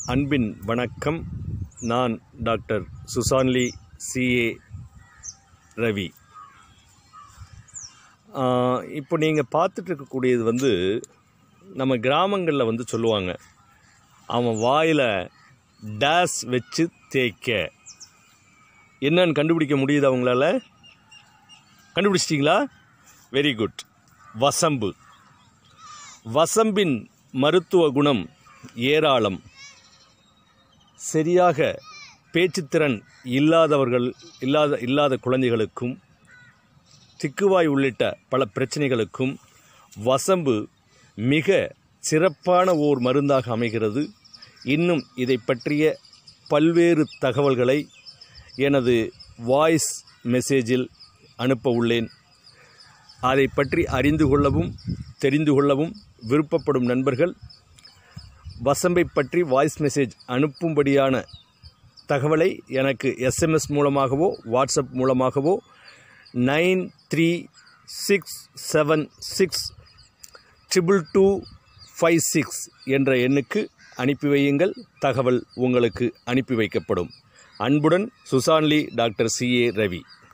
அன்பின் வணக்கம் நான் டாக்டர் சுசான்லி சிஏ ரவி ஆஹ், இப்போ நீங்கள் பார்த்துட்டு இருக்கக்கூடியது வந்து நம்ம கிராமங்களில் வந்து சொல்லுவாங்க அவன் வாயில் டேஸ் வச்சு தேய்க்க என்னன்னு கண்டுபிடிக்க முடியுது அவங்களால கண்டுபிடிச்சிட்டிங்களா வெரி குட் வசம்பு வசம்பின் மருத்துவ குணம் ஏராளம் சரியாக பேச்சுத்திறன் இல்லாதவர்கள் இல்லாத இல்லாத குழந்தைகளுக்கும் திக்குவாய் உள்ளிட்ட பல பிரச்சனைகளுக்கும் வசம்பு மிக சிறப்பான ஓர் மருந்தாக அமைகிறது இன்னும் இதை பற்றிய பல்வேறு தகவல்களை எனது வாய்ஸ் மெசேஜில் அனுப்ப உள்ளேன் அதை பற்றி அறிந்து கொள்ளவும் தெரிந்து கொள்ளவும் விருப்பப்படும் நண்பர்கள் வசம்பை பற்றி வாய்ஸ் மெசேஜ் அனுப்பும்படியான தகவலை எனக்கு எஸ்எம்எஸ் மூலமாகவோ வாட்ஸ்அப் மூலமாகவோ nine three six seven six triple two five six என்ற எண்ணுக்கு அனுப்பி வையுங்கள் தகவல் உங்களுக்கு அனுப்பி வைக்கப்படும் அன்புடன் சுசான்லி டாக்டர் சி ஏ ரவி